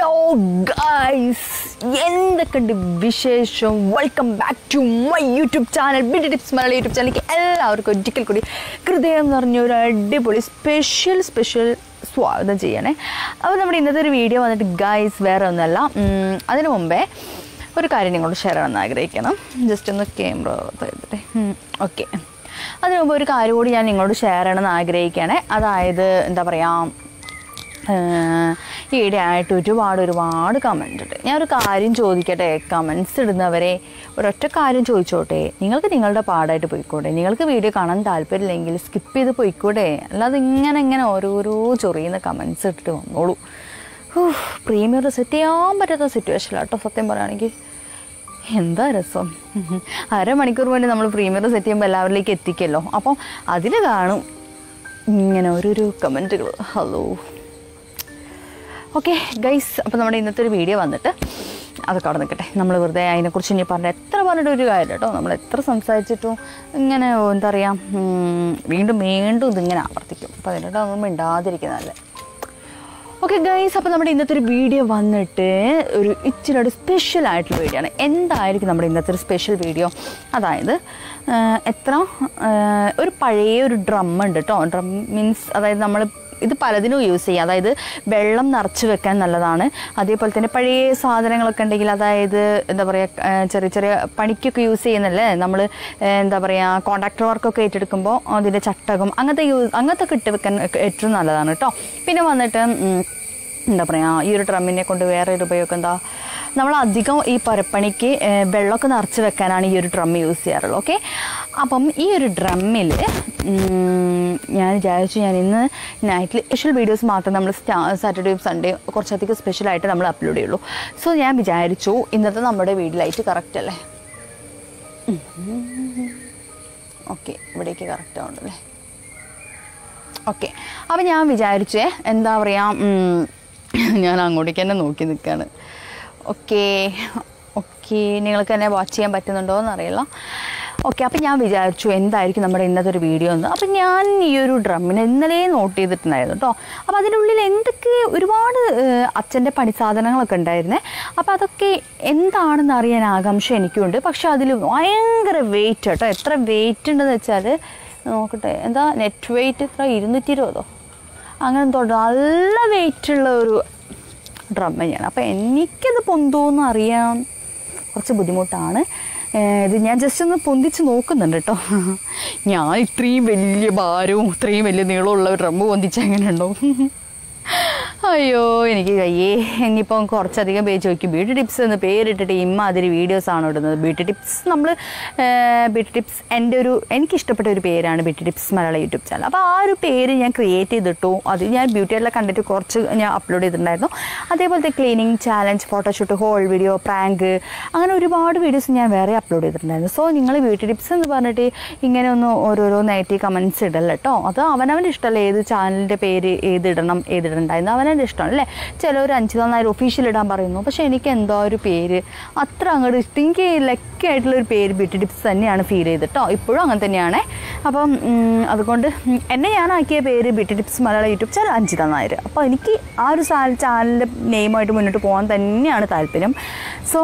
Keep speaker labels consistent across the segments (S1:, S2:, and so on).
S1: Hello guys എന്തൊക്കെയുണ്ട് വിശേഷം welcome back to my YouTube channel beauty tips Malayali YouTube ചാനലിലേക്ക് എല്ലാവർക്കും ഒരിക്കൽ കൂടി ഹൃദയം നിറഞ്ഞ ഒരു അടിപൊളി സ്പെഷ്യൽ സ്പെഷ്യൽ സ്വാഗതം ചെയ്യണേ അപ്പോൾ നമ്മുടെ ഇന്നത്തെ ഒരു വീഡിയോ വന്നിട്ട് ഗൈസ് വേറെ ഒന്നുമല്ല ഉം, അതിനു മുമ്പേ ഒരു കാര്യം നിങ്ങളോട് ഷെയർ ചെയ്യണമെന്ന് ആഗ്രഹിക്കണം ജസ്റ്റ് ഒന്ന് ക്യാമറ ചെയ്തിട്ടെ ഓക്കെ അതിനു മുമ്പ് ഒരു കാര്യം കൂടി ഞാൻ നിങ്ങളോട് ഷെയർ ചെയ്യണമെന്ന് ആഗ്രഹിക്കുകയാണേ അതായത് എന്താ പറയുക ഈയിടെയായിട്ട് ഒരുപാട് ഒരുപാട് കമൻ്റ് ഉണ്ട് ഞാൻ ഒരു കാര്യം ചോദിക്കട്ടെ കമൻസ് ഇടുന്നവരെ ഒരൊറ്റ കാര്യം ചോദിച്ചോട്ടെ നിങ്ങൾക്ക് നിങ്ങളുടെ പാടായിട്ട് പോയിക്കൂടെ നിങ്ങൾക്ക് വീഡിയോ കാണാൻ താല്പര്യമില്ലെങ്കിൽ സ്കിപ്പ് ചെയ്ത് പോയിക്കൂടെ അല്ലാതെ ഇങ്ങനെ ഇങ്ങനെ ഓരോരോ ചൊറിയുന്ന കമൻസ് ഇട്ടിട്ട് വന്നോളൂ പ്രീമിയർ സെറ്റ് ചെയ്യാൻ പറ്റാത്ത സിറ്റുവേഷനിലാണ് കേട്ടോ സത്യം പറയുകയാണെങ്കിൽ എന്താ രസം അരമണിക്കൂർ വേണ്ടി നമ്മൾ പ്രീമിയർ സെറ്റ് ചെയ്യുമ്പോൾ എല്ലാവരിലേക്ക് എത്തിക്കല്ലോ അപ്പം അതിൽ കാണും ഇങ്ങനെ ഓരോരോ കമൻറ്റുകൾ ഹലോ ഓക്കെ ഗൈസ് അപ്പോൾ നമ്മുടെ ഇന്നത്തെ ഒരു വീഡിയോ വന്നിട്ട് അതൊക്കെ അവിടെ നിൽക്കട്ടെ നമ്മൾ വെറുതെ അതിനെക്കുറിച്ച് ഇനി പറഞ്ഞ എത്ര പറഞ്ഞിട്ട് ഒരു കാര്യം കേട്ടോ നമ്മൾ എത്ര സംസാരിച്ചിട്ടും ഇങ്ങനെ എന്താ പറയുക ഉം, വീണ്ടും വീണ്ടും ഇതിങ്ങനെ ആവർത്തിക്കും അപ്പോൾ അതിനോട് നമ്മൾ മിണ്ടാതിരിക്കുന്നതല്ലേ ഓക്കെ ഗൈസ് അപ്പോൾ നമ്മുടെ ഇന്നത്തെ ഒരു വീഡിയോ വന്നിട്ട് ഒരു ഇച്ചിരി ഒരു സ്പെഷ്യൽ ആയിട്ടുള്ള വീഡിയോ ആണ് എന്തായിരിക്കും നമ്മുടെ ഇന്നത്തെ ഒരു സ്പെഷ്യൽ വീഡിയോ അതായത് ആ, എത്ര ആ, ഒരു പഴയ ഒരു ഡ്രം ഉണ്ട് കേട്ടോ ഡ്രം മീൻസ് അതായത് നമ്മൾ ഇത് പലതിനും യൂസ് ചെയ്യാം അതായത് വെള്ളം നിറച്ച് വെക്കാൻ നല്ലതാണ് അതേപോലെ തന്നെ പഴയ സാധനങ്ങളൊക്കെ ഉണ്ടെങ്കിൽ അതായത് എന്താ പറയുക ചെറിയ ചെറിയ പണിക്കൊക്കെ യൂസ് ചെയ്യുന്നല്ലേ നമ്മൾ എന്താ പറയുക കോൺട്രാക്ടർ വർക്കൊക്കെ ഏറ്റെടുക്കുമ്പോൾ അതിൻ്റെ ചട്ടകം അങ്ങനത്തെ യൂസ് അങ്ങനത്തെ ഒക്കെ ഇട്ട് വെക്കാൻ ഏറ്റവും നല്ലതാണ് കേട്ടോ പിന്നെ വന്നിട്ട് ഉം, എന്താ പറയുക ഈ ഒരു ഡ്രമ്മിനെ കൊണ്ട് വേറെ ഒരു ഉപയോഗം എന്താ നമ്മൾ അധികം ഈ പരപ്പണിക്ക് ഏഹ്, വെള്ളമൊക്കെ നിറച്ച് വെക്കാനാണ് ഈ ഒരു ഡ്രം യൂസ് ചെയ്യാറുള്ളത് ഓക്കെ അപ്പം ഈ ഒരു ഡ്രമ്മിൽ ഞാൻ വിചാരിച്ചു ഞാൻ ഇന്ന് നൈറ്റിൽ സ്പെഷ്യൽ വീഡിയോസ് മാത്രം നമ്മൾ സാറ്റർഡേയും സൺഡേ കുറച്ചധികം സ്പെഷ്യലായിട്ട് നമ്മൾ അപ്ലോഡ് ചെയ്യുള്ളൂ സോ ഞാൻ വിചാരിച്ചു ഇന്നത്തെ നമ്മുടെ വീട് ലൈറ്റ് കറക്റ്റ് അല്ലേ ഓക്കെ ഇവിടേക്ക് കറക്റ്റ് ആവുണ്ടല്ലേ ഓക്കെ അപ്പം ഞാൻ വിചാരിച്ചേ എന്താ പറയുക ഉം, ഞാൻ അങ്ങോട്ടേക്ക് തന്നെ നോക്കി നിൽക്കുകയാണ് ഓക്കെ ഓക്കെ നിങ്ങൾക്ക് എന്നെ വാച്ച് ചെയ്യാൻ പറ്റുന്നുണ്ടോ എന്നറിയില്ല ഓക്കെ അപ്പം ഞാൻ വിചാരിച്ചു എന്തായിരിക്കും നമ്മുടെ ഇന്നത്തെ ഒരു വീഡിയോ എന്ന് അപ്പം ഞാൻ ഈ ഒരു ഡ്രമ്മിനെ ഇന്നലെ നോട്ട് ചെയ്തിട്ടുണ്ടായിരുന്നു കേട്ടോ അപ്പോൾ അതിൻ്റെ ഉള്ളിൽ എന്തൊക്കെ ഒരുപാട് അച്ഛൻ്റെ പണിസാധനങ്ങളൊക്കെ ഉണ്ടായിരുന്നേ അപ്പോൾ അതൊക്കെ എന്താണെന്ന് അറിയാൻ ആകാംക്ഷ എനിക്കുണ്ട് പക്ഷെ അതിൽ ഭയങ്കര വെയിറ്റ് കേട്ടോ എത്ര വെയിറ്റ് ഉണ്ടെന്ന് വെച്ചാൽ നോക്കട്ടെ എന്താ നെറ്റ് വെയിറ്റ് എത്ര ഇരുന്നൂറ്റി ഇരുപതോ അങ്ങനെ എന്തോ ഉണ്ട്. നല്ല വെയിറ്റുള്ള ഒരു ഡ്രം തന്നെയാണ് അപ്പോൾ എനിക്കത് പൊന്തോന്ന് അറിയാൻ കുറച്ച് ബുദ്ധിമുട്ടാണ് ഏഹ് ഇത് ഞാൻ ജസ്റ്റ് ഒന്ന് പൊന്തിച്ച് നോക്കുന്നുണ്ട് കേട്ടോ ഞാൻ ഇത്രയും വലിയ ഭാരവും ഇത്രയും വലിയ നീളമുള്ള ഒരു ഡ്രം പൊന്തിച്ച് എങ്ങനെ ഉണ്ടാവും അയ്യോ എനിക്ക് കയ്യേ ഇനിയിപ്പം കുറച്ചധികം പേര് ചോദിക്കും ബ്യൂട്ടി ടിപ്സ് എന്ന് പേരിട്ടിട്ട് ഇമ്മാതിരി വീഡിയോസ് ആണ് ഇടുന്നത് ബ്യൂട്ടി ടിപ്സ് നമ്മൾ ബ്യൂട്ടി ടിപ്സ് എൻ്റെ ഒരു എനിക്കിഷ്ടപ്പെട്ട ഒരു പേരാണ് beauty tips Malayalam YouTube channel അപ്പോൾ ആ ഒരു പേര് ഞാൻ ക്രിയേറ്റ് ചെയ്തിട്ടു അത് ഞാൻ ബ്യൂട്ടിയെല്ലാം കണ്ടിട്ട് കുറച്ച് ഞാൻ അപ്ലോഡ് ചെയ്തിട്ടുണ്ടായിരുന്നു അതേപോലത്തെ cleaning challenge photoshoot whole video prank അങ്ങനെ ഒരുപാട് വീഡിയോസ് ഞാൻ വേറെ അപ്ലോഡ് ചെയ്തിട്ടുണ്ടായിരുന്നു സോ നിങ്ങൾ ബ്യൂട്ടി ടിപ്സ് എന്ന് പറഞ്ഞിട്ട് ഇങ്ങനെ ഒന്ന് ഓരോരോ നെഗറ്റീവ് കമൻസ് ഇടല്ല കേട്ടോ അത് അവനവൻ്റെ ഇഷ്ടമല്ല ഏത് ചാനലിൻ്റെ പേര് ഏതിടണം ഏതിടണ്ടായിരുന്നു അവനവൻ്റെ ഇഷ്ടമാണ് അല്ലേ ചിലവർ അഞ്ച് തന്നായിരം ഒഫീഷ്യൽ ഇടാൻ പറയുന്നു പക്ഷേ എനിക്ക് എന്തോ ഒരു പേര് അത്ര അങ്ങോട്ട് ഇഷ്ടം എനിക്ക് ലക്കായിട്ടുള്ള ഒരു പേര് ബ്യൂട്ടി ടിപ്സ് തന്നെയാണ് ഫീൽ ചെയ്ത് കേട്ടോ ഇപ്പോഴും അങ്ങനെ തന്നെയാണ് അപ്പം ഉം, അതുകൊണ്ട് ഉം, എന്നെ ഞാനാക്കിയ പേര് beauty tips Malayalam YouTube channel അഞ്ച് തന്നായിരം അപ്പോൾ എനിക്ക് ആ ഒരു ചാനലിൻ്റെ നെയിമായിട്ട് മുന്നോട്ട് പോകാൻ തന്നെയാണ് താല്പര്യം സോ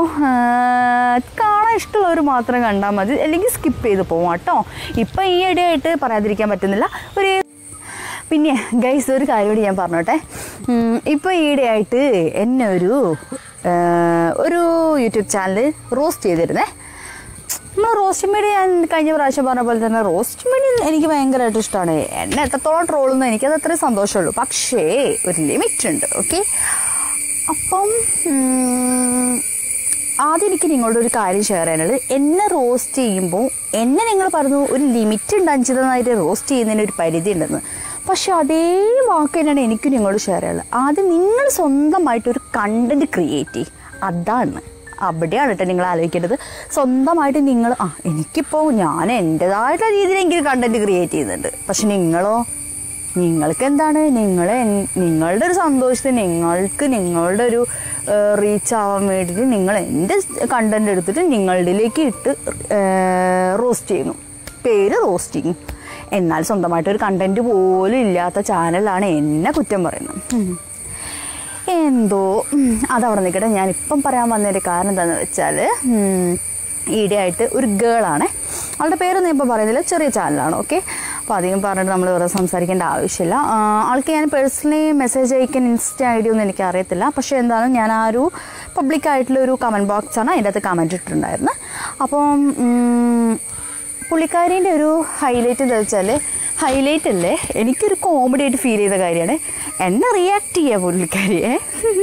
S1: കാണാൻ ഇഷ്ടമുള്ളവർ മാത്രം കണ്ടാൽ മതി അല്ലെങ്കിൽ സ്കിപ്പ് ചെയ്ത് പോവാം കേട്ടോ ഇപ്പം ഈ ഇടയായിട്ട് പറയാതിരിക്കാൻ പറ്റുന്നില്ല ഒരു പിന്നെ ഗൈസ് ഒരു കാര്യം കൂടി ഞാൻ പറഞ്ഞോട്ടെ ഉം, ഇപ്പോൾ ഈയിടെയായിട്ട് എന്നെ ഒരു ആ, ഒരു യൂട്യൂബ് ചാനൽ റോസ്റ്റ് ചെയ്തിരുന്നേ നമ്മൾ റോസ്റ്റ് മീഡിയ ഞാൻ കഴിഞ്ഞ പ്രാവശ്യം പറഞ്ഞ പോലെ തന്നെ റോസ്റ്റ് മീഡിയ എനിക്ക് ഭയങ്കരമായിട്ട് ഇഷ്ടമാണ് എന്നെ എത്രത്തോളം ട്രോളുന്നു എനിക്കത് അത്രയും സന്തോഷമുള്ളൂ പക്ഷേ ഒരു ലിമിറ്റ് ഉണ്ട് ഓക്കെ അപ്പം ഉം, ആദ്യം എനിക്ക് നിങ്ങളോട് ഒരു കാര്യം ഷെയർ ചെയ്യാനുള്ളത് എന്നെ റോസ്റ്റ് ചെയ്യുമ്പോൾ എന്നെ നിങ്ങൾ പറഞ്ഞു ഒരു ലിമിറ്റ് ഉണ്ട് അഞ്ചിതമായിട്ട് റോസ്റ്റ് ചെയ്യുന്നതിന് ഒരു പരിധി ഉണ്ടെന്ന് പക്ഷെ അതേ വാക്ക് തന്നെയാണ് എനിക്ക് നിങ്ങളോട് ഷെയർ ചെയ്യാനുള്ളത് ആദ്യം നിങ്ങൾ സ്വന്തമായിട്ട് ഒരു കണ്ടന്റ് ക്രിയേറ്റ് ചെയ്യും അതാണ് അവിടെയാണ് കേട്ടോ നിങ്ങൾ ആലോചിക്കേണ്ടത് സ്വന്തമായിട്ട് നിങ്ങൾ ആ എനിക്കിപ്പോൾ ഞാൻ എൻ്റെതായിട്ടുള്ള രീതിയിൽ എനിക്ക് കണ്ടന്റ് ക്രിയേറ്റ് ചെയ്യുന്നുണ്ട് പക്ഷെ നിങ്ങളോ നിങ്ങൾക്ക് എന്താണ് നിങ്ങൾ നിങ്ങളുടെ ഒരു സന്തോഷത്തിന് നിങ്ങൾക്ക് നിങ്ങളുടെ ഒരു റീച്ച് ആവാൻ വേണ്ടിയിട്ട് നിങ്ങൾ എൻ്റെ കണ്ടന്റ് എടുത്തിട്ട് നിങ്ങളുടെയിലേക്ക് ഇട്ട് റോസ്റ്റ് ചെയ്യുന്നു പേര് റോസ്റ്റിങ് എന്നാൽ സ്വന്തമായിട്ട് ഒരു കണ്ടന്റ് പോലും ഇല്ലാത്ത ചാനലാണ് എന്നെ കുറ്റം പറയുന്നത് ഉം. എന്തോ ഉം, അതവിടെ നിൽക്കട്ടെ ഞാനിപ്പം പറയാൻ വന്നതിൻ്റെ കാരണം എന്താണെന്ന് വെച്ചാൽ ഈടെയായിട്ട് ഒരു ഗേളാണ് അവളുടെ പേരൊന്നും ഇപ്പോൾ പറയുന്നില്ല ചെറിയ ചാനലാണ് ഓക്കെ അപ്പോൾ അധികം പറഞ്ഞിട്ട് നമ്മൾ വേറെ സംസാരിക്കേണ്ട ആവശ്യമില്ല ആ, ആൾക്ക് ഞാൻ പേഴ്സണലി മെസ്സേജ് അയക്കാൻ ഇൻസ്റ്റ ഐ ഡി ഒന്നും എനിക്ക് അറിയത്തില്ല പക്ഷേ എന്താണ് ഞാൻ ആ ഒരു പബ്ലിക് ആയിട്ടുള്ള ഒരു കമൻറ്റ് ബോക്സാണ് അതിൻ്റെ അകത്ത് കമൻറ്റ് ഇട്ടിട്ടുണ്ടായിരുന്നത് അപ്പം ഉം, പുള്ളിക്കാരീൻ്റെ ഒരു ഹൈലൈറ്റ് എന്താ വെച്ചാൽ ഹൈലൈറ്റ് അല്ലേ എനിക്കൊരു കോമഡി ആയിട്ട് ഫീൽ ചെയ്ത കാര്യമാണ് എന്നെ റിയാക്ട് ചെയ്യുക പുള്ളിക്കാരിയെ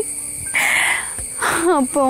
S1: അപ്പം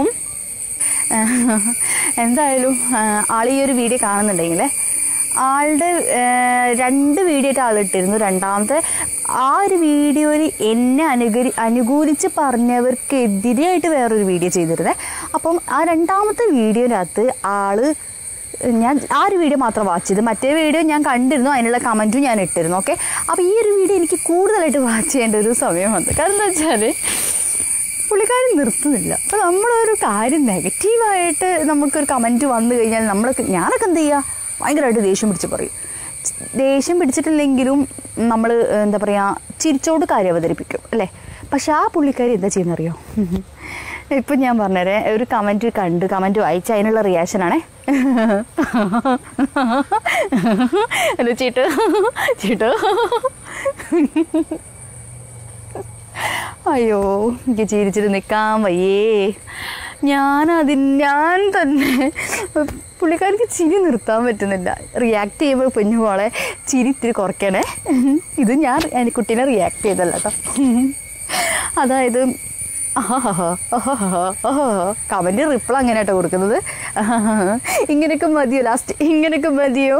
S1: എന്തായാലും ആൾ ഈ ഒരു വീഡിയോ കാണുന്നുണ്ടെങ്കിൽ ആളുടെ ഏഹ്, രണ്ട് വീഡിയോ ആയിട്ട് ആളിട്ടിരുന്നു രണ്ടാമത്തെ ആ ഒരു വീഡിയോയിൽ എന്നെ അനുകരി അനുകൂലിച്ച് പറഞ്ഞവർക്കെതിരെയായിട്ട് വേറൊരു വീഡിയോ ചെയ്തിരുന്നത് അപ്പം ആ രണ്ടാമത്തെ വീഡിയോനകത്ത് ആള് ഞാൻ ആ ഒരു വീഡിയോ മാത്രം വാച്ച് ചെയ്ത് മറ്റേ വീഡിയോ ഞാൻ കണ്ടിരുന്നു അതിനുള്ള കമൻറ്റും ഞാൻ ഇട്ടിരുന്നു ഓക്കെ അപ്പോൾ ഈ ഒരു വീഡിയോ എനിക്ക് കൂടുതലായിട്ട് വാച്ച് ചെയ്യേണ്ട ഒരു സമയം വന്നു കാരണം എന്താ വെച്ചാൽ പുള്ളിക്കാരൻ നിർത്തുന്നില്ല അപ്പോൾ നമ്മളൊരു കാര്യം നെഗറ്റീവായിട്ട് നമുക്കൊരു കമൻറ്റ് വന്നു കഴിഞ്ഞാൽ നമ്മളൊക്കെ ഞാനൊക്കെ എന്ത് ചെയ്യുക ഭയങ്കരമായിട്ട് ദേഷ്യം പിടിച്ച് പറയും ദേഷ്യം പിടിച്ചിട്ടില്ലെങ്കിലും നമ്മൾ എന്താ പറയുക ചിരിച്ചോട് കാര്യം അവതരിപ്പിക്കും അല്ലേ പക്ഷെ ആ പുള്ളിക്കാരി എന്താ ചെയ്യുന്നറിയോ ഇപ്പം ഞാൻ പറഞ്ഞുതരേ ഒരു കമൻറ്റ് കണ്ട് കമൻറ്റ് വായിച്ച് അതിനുള്ള റിയാക്ഷനാണേ ഹലോ ചീട്ട് ചീട്ട് അയ്യോ എനിക്ക് ചിരിച്ചിട്ട് നിൽക്കാൻ വയ്യേ ഞാനതിന് ഞാൻ തന്നെ പുള്ളിക്കാർക്ക് ചിരി നിർത്താൻ പറ്റുന്നില്ല റിയാക്ട് ചെയ്യുമ്പോൾ കുഞ്ഞുമോളെ ചിരി ഇത്തിരി കുറയ്ക്കണേ ഇത് ഞാൻ എൻ്റെ കുട്ടീനെ റിയാക്ട് ചെയ്തല്ല കേട്ടോ അതായത് കമൻറ്റ് റിപ്ലൈ അങ്ങനെ കേട്ടോ കൊടുക്കുന്നത് ഇങ്ങനെയൊക്കെ മതിയോ ലാസ്റ്റ് ഇങ്ങനെയൊക്കെ മതിയോ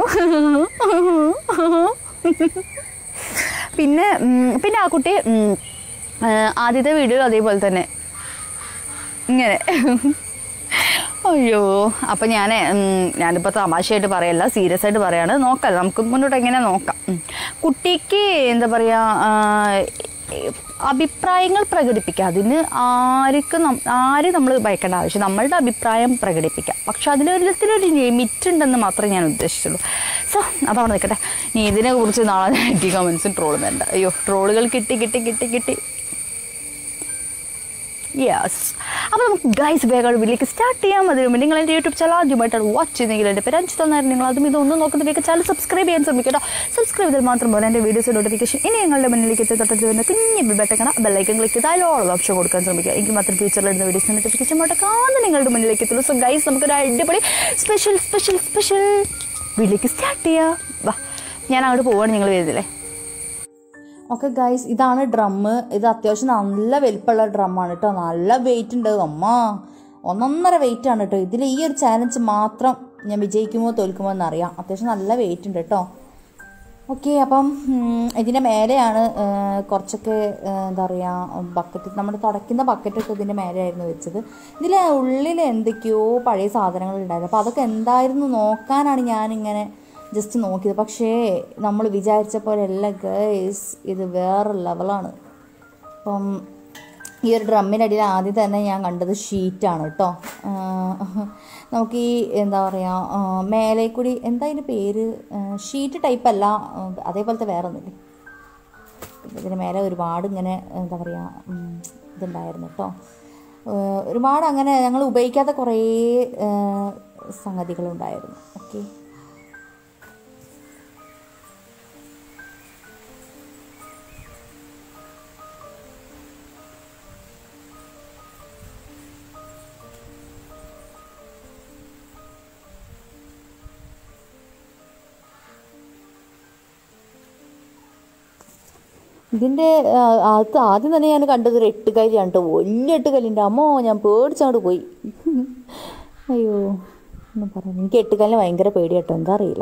S1: പിന്നെ ഉം, പിന്നെ ആ കുട്ടി ഉം, ആ, ആദ്യത്തെ വീഡിയോ അതേപോലെ തന്നെ ഇങ്ങനെ അയ്യോ അപ്പം ഞാൻ ഞാനിപ്പോൾ തമാശയായിട്ട് പറയല്ല സീരിയസ് ആയിട്ട് പറയാണ് നോക്കാം നമുക്ക് മുന്നോട്ട് എങ്ങനെ നോക്കാം ഉം. കുട്ടിക്ക് എന്താ പറയുക അഭിപ്രായങ്ങൾ പ്രകടിപ്പിക്കുക അതിന് ആർക്കും നം- ആരും നമ്മൾ ഭയക്കേണ്ട ആവശ്യം നമ്മളുടെ അഭിപ്രായം പ്രകടിപ്പിക്കാം പക്ഷെ അതിലൊരിടത്തിലൊരു ലിമിറ്റ് ഉണ്ടെന്ന് മാത്രമേ ഞാൻ ഉദ്ദേശിച്ചുള്ളൂ സോ അതവിടെ നിൽക്കട്ടെ നീ ഇതിനെ കുറിച്ച് നാളെ നെഗറ്റീവ് കമൻസും ട്രോളും വേണ്ട അയ്യോ ട്രോളുകൾ കിട്ടി കിട്ടി കിട്ടി കിട്ടി യെസ് അപ്പോൾ നമുക്ക് ഗൈസ് വേഗം വീട്ടിലേക്ക് സ്റ്റാർട്ട് ചെയ്യാം അതിന് മുമ്പ് നിങ്ങൾ എൻ്റെ യൂട്യൂബ് ചാനൽ ആദ്യമായിട്ടാണ് വാച്ച് ചെയ്യുന്നെങ്കിൽ എൻ്റെ പേര് അഞ്ചു തന്നായിരുന്നു നിങ്ങൾ അതും ഇതൊന്നും നോക്കുന്നുണ്ടെങ്കിൽ ചാനൽ സബ്സ്ക്രൈബ് ചെയ്യാൻ ശ്രമിക്കട്ടോ സബ്സ്ക്രൈബ് ചെയ്താൽ മാത്രം പോലെ എൻ്റെ വീഡിയോസ് നോട്ടിഫിക്കേഷൻ ഇനി ഞങ്ങളുടെ മുന്നിലേക്ക് എത്തി തൊട്ടത്തിൽ വരുന്ന കുഞ്ഞ് ബെട്ടക്കണം ബെല്ലൈക്കൻ ക്ലിക്ക് ചെയ്ത് അതിലുള്ള ഓപ്ഷൻ കൊടുക്കാൻ ശ്രമിക്കുക എനിക്ക് മാത്രം ഫ്യൂച്ചറിൽ ഇടുന്ന വീഡിയോസ് നോട്ടിഫിക്കേഷൻ മുടക്കാതെ നിങ്ങളുടെ മുന്നിലേക്ക് എത്തുള്ളൂ സോ ഗൈസ് നമുക്കൊരു അടിപൊളി സ്പെഷ്യൽ സ്പെഷ്യൽ സ്പെഷ്യൽ വീട്ടിലേക്ക് സ്റ്റാർട്ട് ചെയ്യാം വാ ഞാൻ അങ്ങോട്ട് പോവാണ് നിങ്ങൾ വരുന്നില്ലേ ഓക്കെ ഗൈസ് ഇതാണ് ഡ്രമ്മ് ഇത് അത്യാവശ്യം നല്ല വലിപ്പമുള്ള ഡ്രമ്മാണ് കേട്ടോ നല്ല വെയിറ്റ് ഉണ്ട് അമ്മ ഒന്നൊന്നര വെയിറ്റ് ആണ് കേട്ടോ ഇതിൽ ഈ ഒരു ചാലഞ്ച് മാത്രം ഞാൻ വിജയിക്കുമോ തോൽക്കുമോ എന്നറിയാം അത്യാവശ്യം നല്ല വെയിറ്റ് ഉണ്ട് കേട്ടോ ഓക്കെ അപ്പം ഉം, ഇതിൻ്റെ മേലെയാണ് ആ, കുറച്ചൊക്കെ ആ, എന്താ പറയുക ബക്കറ്റ് നമ്മൾ തുടയ്ക്കുന്ന ബക്കറ്റൊക്കെ ഇതിൻ്റെ മേലെയായിരുന്നു വെച്ചത് ഇതിൽ ഉള്ളിൽ എന്തൊക്കെയോ പഴയ സാധനങ്ങൾ ഉണ്ടായിരുന്നു അപ്പോൾ അതൊക്കെ എന്തായിരുന്നു നോക്കാനാണ് ഞാനിങ്ങനെ ജസ്റ്റ് നോക്കിയത് പക്ഷേ നമ്മൾ വിചാരിച്ച പോലെ അല്ല ഗൈസ് ഇത് വേറെ ലെവലാണ് അപ്പം ഈ ഒരു ഡ്രമ്മിനടിയിൽ ആദ്യം തന്നെ ഞാൻ കണ്ടത് ഷീറ്റാണ് കേട്ടോ നമുക്ക് ഈ എന്താ പറയുക മേലെ കൂടി എന്താ അതിൻ്റെ പേര് ഷീറ്റ് ടൈപ്പ് അല്ല ആ, അതേപോലത്തെ വേറെ ഒന്നുമില്ലേ ഇതിന് മേലെ ഒരുപാട് ഇങ്ങനെ എന്താ പറയുക ഉം, ഇതുണ്ടായിരുന്നു കേട്ടോ ഏഹ് ഒരുപാട് അങ്ങനെ ഞങ്ങൾ ഉപയോഗിക്കാത്ത കുറേ ഏഹ് സംഗതികളുണ്ടായിരുന്നു ഓക്കെ ഇതിൻ്റെ അകത്ത് ആദ്യം തന്നെ ഞാൻ കണ്ടത് ഒരു എട്ടുകല്ലാണ് കേട്ടോ വലിയ എട്ടുകല്ലിൻ്റെ അമ്മോ ഞാൻ പേടിച്ചങ്ങോട്ട് പോയി അയ്യോ ഒന്നും പറയാം എനിക്ക് എട്ടുകല്ലിന് ഭയങ്കര പേടി കേട്ടോ എന്താ അറിയില്ല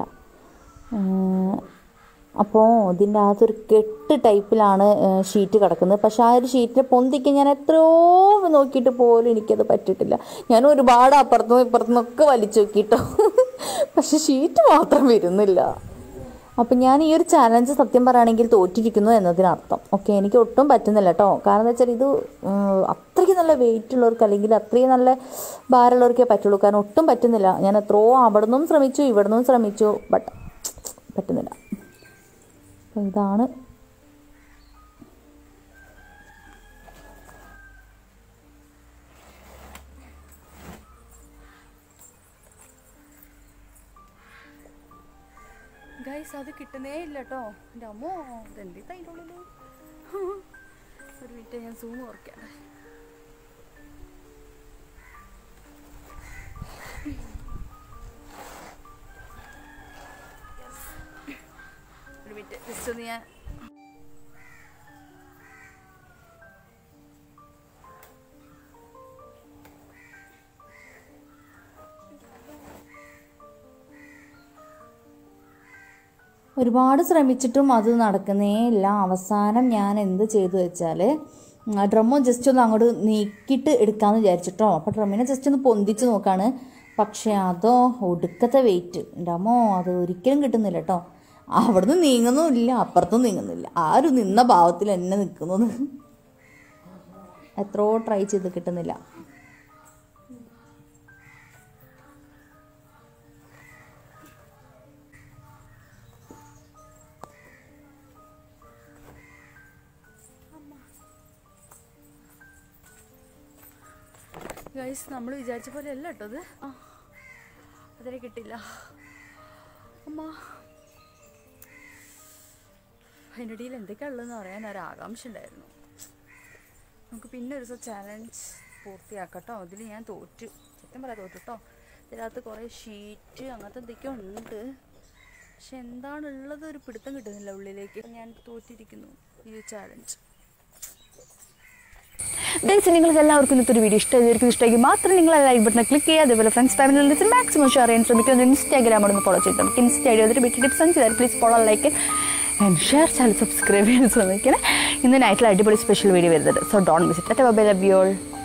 S1: അപ്പോൾ ഇതിൻ്റെ അകത്തൊരു കെട്ട് ടൈപ്പിലാണ് ഷീറ്റ് കിടക്കുന്നത് പക്ഷെ ആ ഒരു ഷീറ്റിനെ പൊന്തിക്ക് ഞാൻ എത്രയോ നോക്കിയിട്ട് പോലും എനിക്കത് പറ്റിയിട്ടില്ല ഞാൻ ഒരുപാട് അപ്പുറത്തുനിന്നും ഇപ്പുറത്തുനിന്നൊക്കെ വലിച്ചു നോക്കിയിട്ടോ പക്ഷെ ഷീറ്റ് മാത്രം വരുന്നില്ല അപ്പം ഞാൻ ഈ ഒരു ചാലഞ്ച് സത്യം പറയുകയാണെങ്കിൽ തോറ്റിരിക്കുന്നു എന്നതിനർത്ഥം ഓക്കെ എനിക്ക് ഒട്ടും പറ്റുന്നില്ല കേട്ടോ കാരണം എന്താ വെച്ചാൽ ഇത് ഉം, അത്രയ്ക്ക് നല്ല വെയിറ്റ് ഉള്ളവർക്ക് അല്ലെങ്കിൽ അത്രയും നല്ല ഭാരമുള്ളവർക്കേ പറ്റുള്ളൂ കാരണം ഒട്ടും പറ്റുന്നില്ല ഞാൻ എത്രയോ അവിടെ നിന്നും ശ്രമിച്ചു ഇവിടെ നിന്നും ശ്രമിച്ചു ബട്ട് പറ്റുന്നില്ല അപ്പം ഇതാണ് ഗൈസ് അത് കിട്ടുന്നേ ഇല്ല കേട്ടോ എൻ്റെ അമ്മോ ഇതെന്തി അതിൻ്റെ ഉള്ളിൽ ഒരു മിനിറ്റ് ഞാൻ സൂം ഓർക്കാം ഒരു മിനിറ്റ് ജസ്റ്റ് ഒന്ന് ഞാൻ
S2: ഒരുപാട് ശ്രമിച്ചിട്ടും അത് നടക്കുന്നേ ഇല്ല അവസാനം ഞാൻ എന്ത് ചെയ്തു വെച്ചാൽ ഡ്രമ്മ് ജസ്റ്റ് ഒന്ന് അങ്ങോട്ട് നീക്കിയിട്ട് എടുക്കാമെന്ന് വിചാരിച്ചിട്ടോ അപ്പോൾ ഡ്രമ്മിനെ ജസ്റ്റ് ഒന്ന് പൊന്തിച്ച് നോക്കാണ് പക്ഷേ അതോ ഒടുക്കത്തെ വെയിറ്റ് എൻ്റെ അമ്മോ അത് ഒരിക്കലും കിട്ടുന്നില്ല കേട്ടോ അവിടുന്ന് നീങ്ങുന്നുമില്ല അപ്പുറത്തും നീങ്ങുന്നില്ല ആ ഒരു നിന്ന ഭാവത്തിൽ എന്നെ നിൽക്കുന്നത് എത്രയോ ട്രൈ ചെയ്ത് കിട്ടുന്നില്ല
S1: ഗൈസ് നമ്മൾ വിചാരിച്ച പോലെ അല്ല കേട്ടോ അത് ആ അതിനെ കിട്ടില്ല അമ്മ അതിൻ്റെ ഇടയിൽ എന്തൊക്കെയാ ഉള്ളതെന്ന് അറിയാൻ ഒരു ആകാംക്ഷ ഉണ്ടായിരുന്നു നമുക്ക് പിന്നെ ഒരു ദിവസം ചാലഞ്ച് പൂർത്തിയാക്കട്ടോ അതിൽ ഞാൻ തോറ്റു സത്യം പറയാം തോറ്റു കേട്ടോ ഇതിനകത്ത് കുറേ ഷീറ്റ് അങ്ങനത്തെ എന്തൊക്കെയോ ഉണ്ട് പക്ഷെ എന്താണുള്ളത് ഒരു പിടുത്തം കിട്ടുന്നില്ല ഉള്ളിലേക്ക് ഞാൻ തോറ്റിരിക്കുന്നു ഈ ചാലഞ്ച് ഗൈസ് നിങ്ങൾക്ക് എല്ലാവർക്കും ഇന്നത്തെ ഒരു വീഡിയോ ഇഷ്ടമായിരിക്കും ഇഷ്ടമെങ്കിൽ മാത്രം നിങ്ങൾ ലൈക്ക് ബട്ടൺ ക്ലിക്ക് ചെയ്യുക അതേപോലെ ഫ്രണ്ട്സ് ഫാമിലി മാക്സിമം ഷെയർ ചെയ്യാൻ ശ്രമിക്കുക ഇൻസ്റ്റാഗ്രാം ഒന്ന് ഫോളോ ചെയ്ത് നമുക്ക് ഇൻസ്റ്റ ഐഡി വന്നിട്ട് ബിറ്റ് ടിപ്സ് ചെയ്താൽ please follow like and share channel subscribe ചെയ്യാൻ ശ്രമിക്കണേ ഇന്ന് നൈറ്റിൽ അടിപൊളി സ്പെഷ്യൽ വീഡിയോ വരുന്നത് so don't visit bye love you all